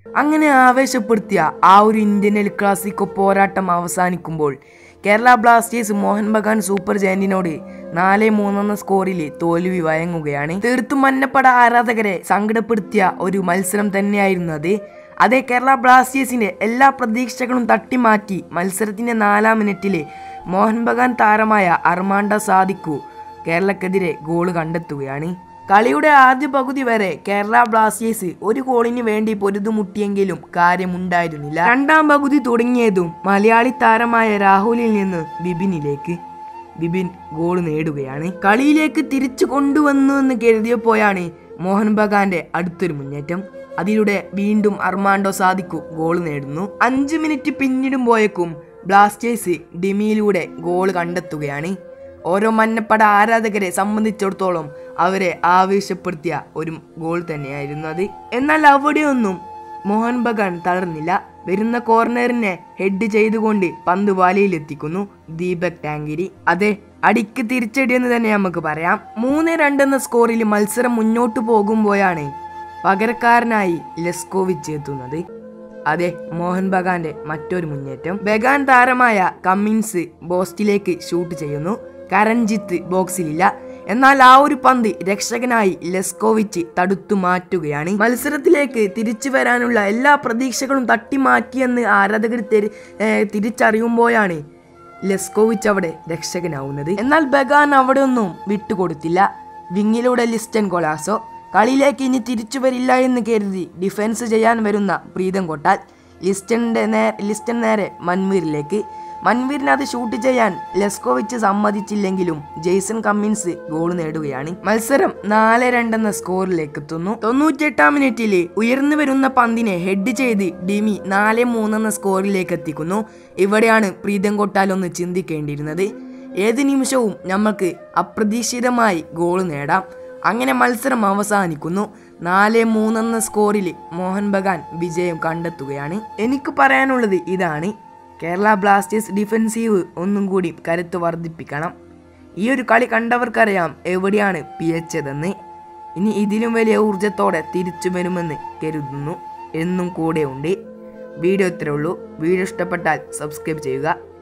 അങ്ങനെ ആവേശപ്പെടുത്തിയ ആ ഒരു ഇന്ത്യൻ എൽ ക്ലാസിക്കോ പോരാട്ടം അവസാനിക്കുമ്പോൾ കേരള ബ്ലാസ്റ്റേഴ്സ് മോഹൻ ബഗാൻ സൂപ്പർ ജയന്റിനോട് നാല് മൂന്നെന്ന സ്കോറിൽ തോൽവി വഴങ്ങുകയാണ് തീർത്തും മന്നപ്പട ആരാധകരെ സങ്കടപ്പെടുത്തിയ ഒരു മത്സരം തന്നെയായിരുന്നു അത് അതേ കേരള ബ്ലാസ്റ്റേഴ്സിന്റെ എല്ലാ പ്രതീക്ഷകളും തട്ടിമാറ്റി മത്സരത്തിന്റെ നാലാം മിനിറ്റിൽ മോഹൻ ബഗാൻ താരമായ അർമാണ്ട സാദിക്കു കേരളക്കെതിരെ ഗോൾ കണ്ടെത്തുകയാണ് കളിയുടെ ആദ്യ പകുതി വരെ കേരള ബ്ലാസ്റ്റേഴ്സ് ഒരു ഗോളിന് വേണ്ടി പൊരുതുമുട്ടിയെങ്കിലും കാര്യമുണ്ടായിരുന്നില്ല രണ്ടാം പകുതി തുടങ്ങിയതും മലയാളി താരമായ രാഹുലിൽ നിന്ന് ബിബിനിലേക്ക് ബിബിൻ ഗോൾ നേടുകയാണ് കളിയിലേക്ക് തിരിച്ചു കൊണ്ടുവന്നു എന്ന് കരുതിയപ്പോഴാണ് മോഹൻ ബഗാന്റെ അടുത്തൊരു മുന്നേറ്റം അതിലൂടെ വീണ്ടും അർമാണ്ടോ സാദിക്കു ഗോൾ നേടുന്നു അഞ്ച് മിനിറ്റ് പിന്നിടുമ്പോഴേക്കും ബ്ലാസ്റ്റേഴ്സ് ഡിമിയിലൂടെ ഗോൾ കണ്ടെത്തുകയാണ് ഓരോ മന്നപ്പട ആരാധകരെ സംബന്ധിച്ചിടത്തോളം അവരെ ആവേശപ്പെടുത്തിയ ഒരു ഗോൾ തന്നെയായിരുന്നു അത് എന്നാൽ അവിടെയൊന്നും മോഹൻ ബഗാൻ തളർന്നില്ല വരുന്ന കോർണറിനെ ഹെഡ് ചെയ്തുകൊണ്ട് പന്ത് വലയിലെത്തിക്കുന്നു ദീപക് ടാങ്കിരി അതെ അടിക്ക് തിരിച്ചടിയെന്ന് തന്നെ നമുക്ക് പറയാം മൂന്ന് രണ്ടെന്ന സ്കോറിൽ മത്സരം മുന്നോട്ട് പോകുമ്പോഴാണ് പകരക്കാരനായി ലെസ്കോവിച്ച് എത്തുന്നത് അതെ മോഹൻ ബഗാന്റെ മറ്റൊരു മുന്നേറ്റം ബഗാൻ താരമായ കമ്മിൻസ് ബോസ്റ്റിലേക്ക് ഷൂട്ട് ചെയ്യുന്നു കരഞ്ജിത്ത് ബോക്സിലില്ല എന്നാൽ ആ ഒരു പന്ത് രക്ഷകനായി ലെസ്കോവിച്ച് തടുത്തു മാറ്റുകയാണ് മത്സരത്തിലേക്ക് തിരിച്ചു വരാനുള്ള എല്ലാ പ്രതീക്ഷകളും തട്ടിമാറ്റിയെന്ന് ആരാധകർ തെരി ഏർ തിരിച്ചറിയുമ്പോഴാണ് ലെസ്കോവിച്ച് അവിടെ രക്ഷകനാവുന്നത് എന്നാൽ ബഗാൻ അവിടെ ഒന്നും വിട്ടുകൊടുത്തില്ല വിങ്ങിലൂടെ ലിസ്റ്റൻ കൊളാസോ കളിയിലേക്ക് ഇനി തിരിച്ചു വരില്ല എന്ന് കരുതി ഡിഫൻസ് ചെയ്യാൻ വരുന്ന പ്രീതം കൊട്ടാൽ ലിസ്റ്റന്റെ നേ ലിസ്റ്റൻ നേരെ മൻവീറിലേക്ക് മൻവീറിന് അത് ഷൂട്ട് ചെയ്യാൻ ലെസ്കോവിച്ച് സമ്മതിച്ചില്ലെങ്കിലും ജെയ്സൺ കമ്മിൻസ് ഗോൾ നേടുകയാണ് മത്സരം നാല് രണ്ടെന്ന സ്കോറിലേക്ക് എത്തുന്നു തൊണ്ണൂറ്റിയെട്ടാം മിനിറ്റിൽ ഉയർന്നു വരുന്ന പന്തിനെ ഹെഡ് ചെയ്ത് ഡിമി നാല് മൂന്നെന്ന സ്കോറിലേക്ക് എത്തിക്കുന്നു ഇവിടെയാണ് പ്രീതം കൊട്ടാൽ ഒന്ന് ചിന്തിക്കേണ്ടിയിരുന്നത് ഏത് നിമിഷവും നമ്മൾക്ക് അപ്രതീക്ഷിതമായി ഗോൾ നേടാം അങ്ങനെ മത്സരം അവസാനിക്കുന്നു നാല് മൂന്നെന്ന സ്കോറിൽ മോഹൻ ബഗാൻ വിജയം കണ്ടെത്തുകയാണ് എനിക്ക് പറയാനുള്ളത് ഇതാണ് കേരള ബ്ലാസ്റ്റേഴ്സ് ഡിഫൻസീവ് ഒന്നും കൂടി കരുത്ത് വർദ്ധിപ്പിക്കണം ഈ ഒരു കളി കണ്ടവർക്കറിയാം എവിടെയാണ് പിയച്ചതെന്ന് ഇനി ഇതിലും വലിയ ഊർജത്തോടെ തിരിച്ചു വരുമെന്ന് കരുതുന്നു എന്നും കൂടെ ഉണ്ട് വീഡിയോ ഇത്രേ ഉള്ളൂ വീഡിയോ ഇഷ്ടപ്പെട്ടാൽ സബ്സ്ക്രൈബ് ചെയ്യുക